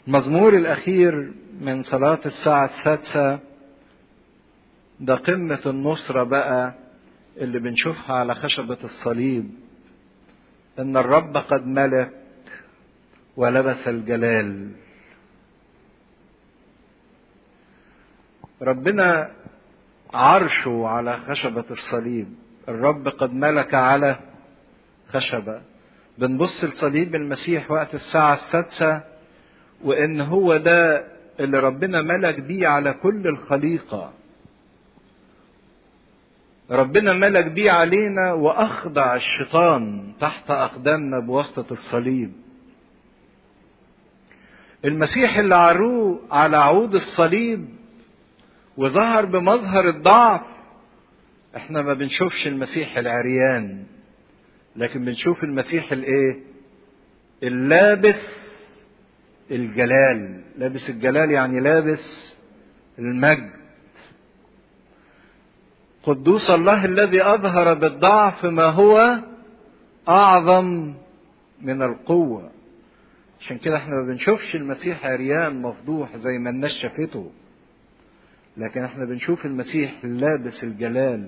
المزمور الأخير من صلاة الساعة السادسة ده قمة النصرة بقى اللي بنشوفها على خشبة الصليب إن الرب قد ملك ولبس الجلال ربنا عرشه على خشبة الصليب الرب قد ملك على خشبة بنبص لصليب المسيح وقت الساعة السادسة وإن هو ده اللي ربنا ملك بيه على كل الخليقة ربنا ملك بيه علينا وأخضع الشيطان تحت أقدامنا بواسطة الصليب المسيح اللي عروه على عود الصليب وظهر بمظهر الضعف احنا ما بنشوفش المسيح العريان لكن بنشوف المسيح الايه اللابس الجلال لابس الجلال يعني لابس المجد قدوس الله الذي اظهر بالضعف ما هو اعظم من القوه عشان كده احنا ما بنشوفش المسيح عريان مفضوح زي ما الناس شافته لكن احنا بنشوف المسيح لابس الجلال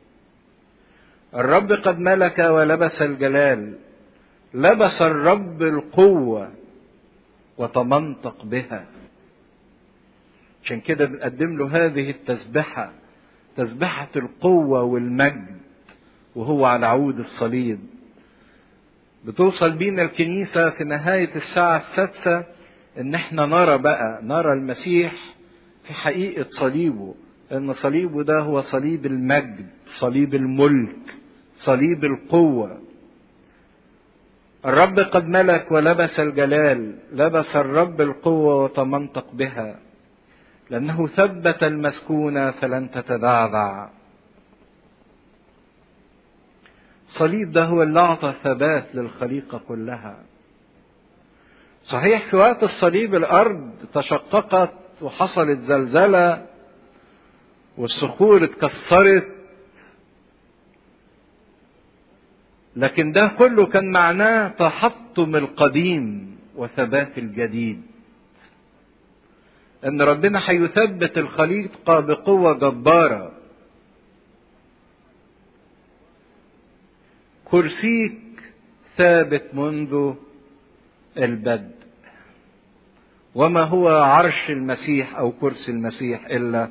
الرب قد ملك ولبس الجلال لبس الرب القوة وتمنطق بها عشان كده بنقدم له هذه التسبحة تسبحة القوة والمجد وهو على عود الصليب بتوصل بينا الكنيسة في نهاية الساعة السادسة ان احنا نرى بقى نرى المسيح في حقيقة صليبه ان صليبه ده هو صليب المجد صليب الملك صليب القوة الرب قد ملك ولبس الجلال لبس الرب القوة وتمنطق بها لأنه ثبت المسكونة فلن تتذعذع الصليب ده هو اللي أعطى ثبات للخليقة كلها صحيح في وقت الصليب الأرض تشققت وحصلت زلزلة والصخور اتكسرت لكن ده كله كان معناه تحطم القديم وثبات الجديد ان ربنا هيثبت الخليقه بقوه جباره كرسيك ثابت منذ البدء وما هو عرش المسيح او كرسي المسيح الا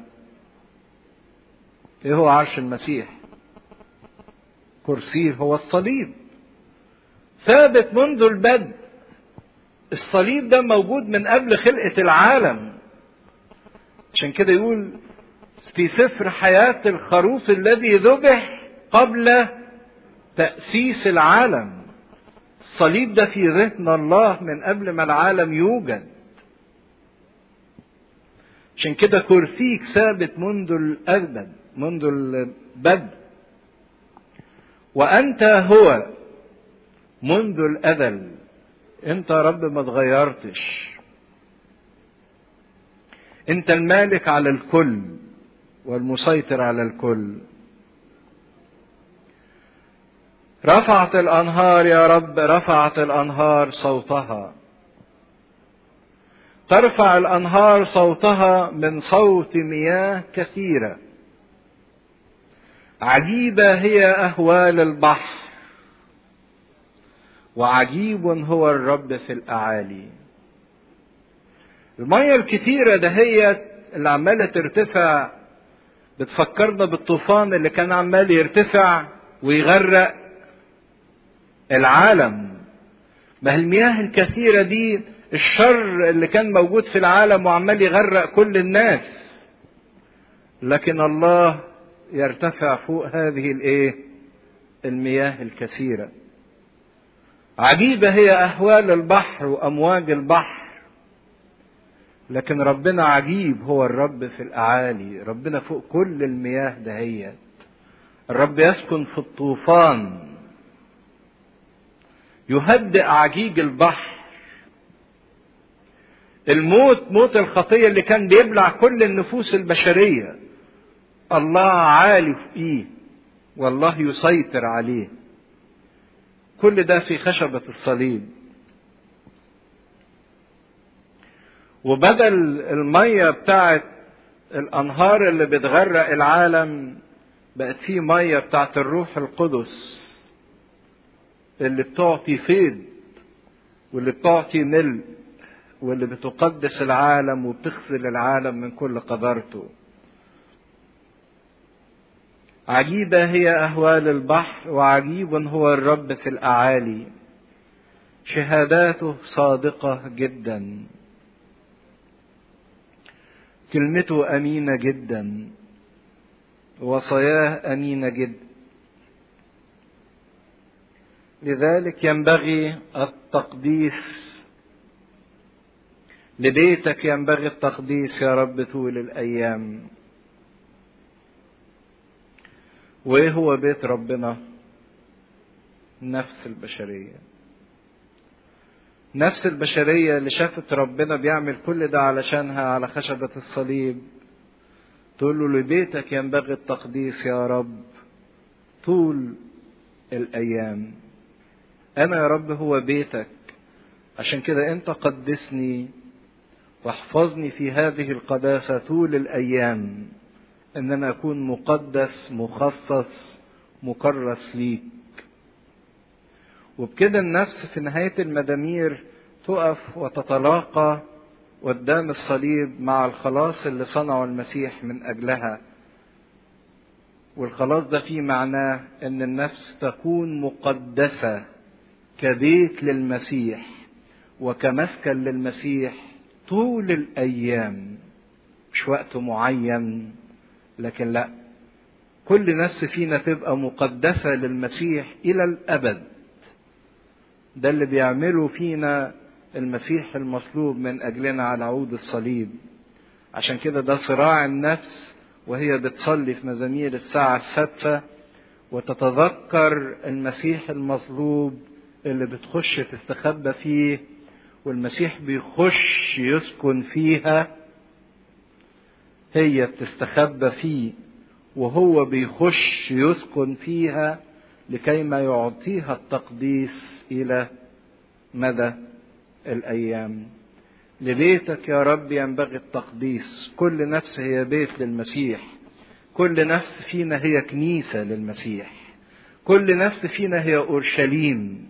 ايه هو عرش المسيح كرسيه هو الصليب ثابت منذ البدء الصليب ده موجود من قبل خلقة العالم عشان كده يقول في سفر حياة الخروف الذي ذبح قبل تأسيس العالم الصليب ده في ذهن الله من قبل ما العالم يوجد عشان كده كرسيك ثابت منذ الأبد منذ البدء وأنت هو منذ الأزل أنت يا رب ما اتغيرتش أنت المالك على الكل والمسيطر على الكل رفعت الأنهار يا رب رفعت الأنهار صوتها ترفع الأنهار صوتها من صوت مياه كثيرة عجيبة هي أهوال البحر وعجيب هو الرب في الأعالي المية الكتيرة دهيت اللي عمالة ترتفع بتفكرنا بالطوفان اللي كان عمال يرتفع ويغرق العالم ما هي المياه الكثيرة دي الشر اللي كان موجود في العالم وعمال يغرق كل الناس لكن الله يرتفع فوق هذه الايه المياه الكثيرة عجيبة هي أهوال البحر وأمواج البحر لكن ربنا عجيب هو الرب في الأعالي ربنا فوق كل المياه دهيت الرب يسكن في الطوفان يهدئ عجيج البحر الموت موت الخطية اللي كان بيبلع كل النفوس البشرية الله عالي فيه والله يسيطر عليه كل ده في خشبة الصليب وبدل المية بتاعت الأنهار اللي بتغرق العالم بقت في مية بتاعت الروح القدس اللي بتعطي فيض واللي بتعطي ملء واللي بتقدس العالم وبتغسل العالم من كل قذرته عجيبة هي أهوال البحر وعجيب هو الرب في الأعالي شهاداته صادقة جدا كلمته أمينة جدا وصاياه أمينة جدا لذلك ينبغي التقديس لبيتك ينبغي التقديس يا رب طول الأيام وايه هو بيت ربنا نفس البشريه نفس البشريه اللي شافت ربنا بيعمل كل ده علشانها على خشبه الصليب تقول له لبيتك ينبغي التقديس يا رب طول الايام انا يا رب هو بيتك عشان كده انت قدسني واحفظني في هذه القداسه طول الايام ان انا اكون مقدس مخصص مكرس ليك وبكده النفس في نهاية المدامير تقف وتتلاقى قدام الصليب مع الخلاص اللي صنعه المسيح من أجلها والخلاص ده فيه معناه ان النفس تكون مقدسة كبيت للمسيح وكمسكن للمسيح طول الأيام مش وقت معين لكن لا كل نفس فينا تبقى مقدسة للمسيح إلى الأبد ده اللي بيعمله فينا المسيح المصلوب من أجلنا على عود الصليب عشان كده ده صراع النفس وهي بتصلي في مزامير الساعة السادسة وتتذكر المسيح المصلوب اللي بتخش تستخبى فيه والمسيح بيخش يسكن فيها هي بتستخبى فيه وهو بيخش يسكن فيها لكي ما يعطيها التقديس الى مدى الايام لبيتك يا رب ينبغي التقديس كل نفس هي بيت للمسيح كل نفس فينا هي كنيسه للمسيح كل نفس فينا هي اورشليم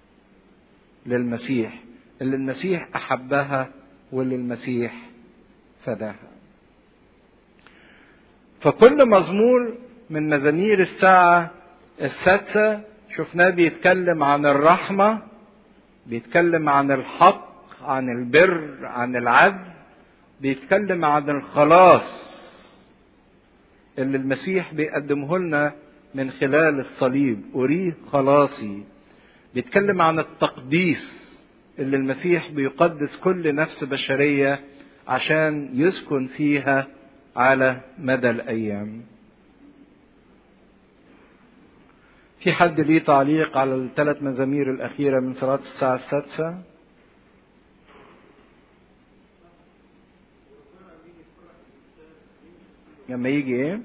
للمسيح اللي المسيح احبها واللي المسيح فداها فكل مزمور من مزامير الساعة السادسة شفناه بيتكلم عن الرحمة بيتكلم عن الحق عن البر عن العدل بيتكلم عن الخلاص اللي المسيح بيقدمه لنا من خلال الصليب أريه خلاصي بيتكلم عن التقديس اللي المسيح بيقدس كل نفس بشرية عشان يسكن فيها على مدى الأيام في حد ليه تعليق على الثلاث مزامير الأخيرة من صلاة الساعة السادسة لما يجي ايه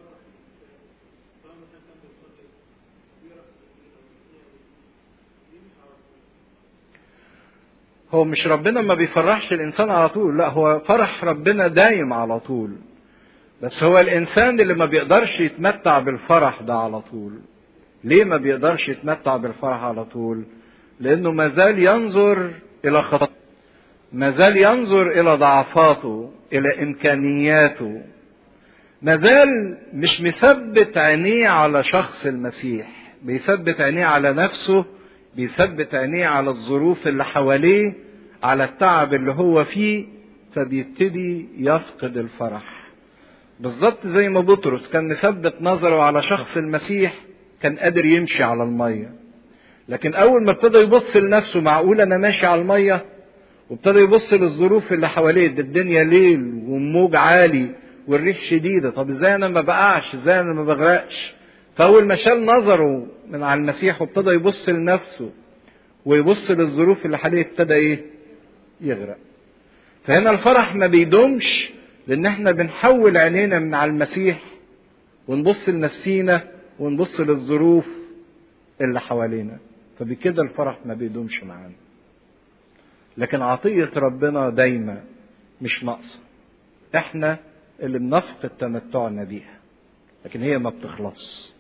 هو مش ربنا ما بيفرحش الانسان على طول لا هو فرح ربنا دايم على طول بس هو الانسان اللي ما بيقدرش يتمتع بالفرح ده على طول ليه ما بيقدرش يتمتع بالفرح على طول لانه ما زال ينظر الى خطأ ما زال ينظر الى ضعفاته الى امكانياته ما زال مش مثبت عينيه على شخص المسيح بيثبت عينيه على نفسه بيثبت عينيه على الظروف اللي حواليه على التعب اللي هو فيه فبيبتدي يفقد الفرح بالظبط زي ما بطرس كان مثبت نظره على شخص المسيح كان قادر يمشي على الميه لكن اول ما ابتدى يبص لنفسه معقول انا ماشي على الميه وابتدى يبص للظروف اللي حواليه ده الدنيا ليل والموج عالي والريح شديده طب ازاي انا ما بقعش ازاي انا ما بغرقش فاول ما شال نظره من على المسيح وابتدى يبص لنفسه ويبص للظروف اللي حواليه ابتدى ايه يغرق فهنا الفرح ما بيدومش لان احنا بنحول عينينا من على المسيح ونبص لنفسينا ونبص للظروف اللي حوالينا فبكده الفرح ما بيدومش معانا لكن عطية ربنا دايما مش ناقصة احنا اللي بنفقد تمتعنا بيها لكن هي ما بتخلص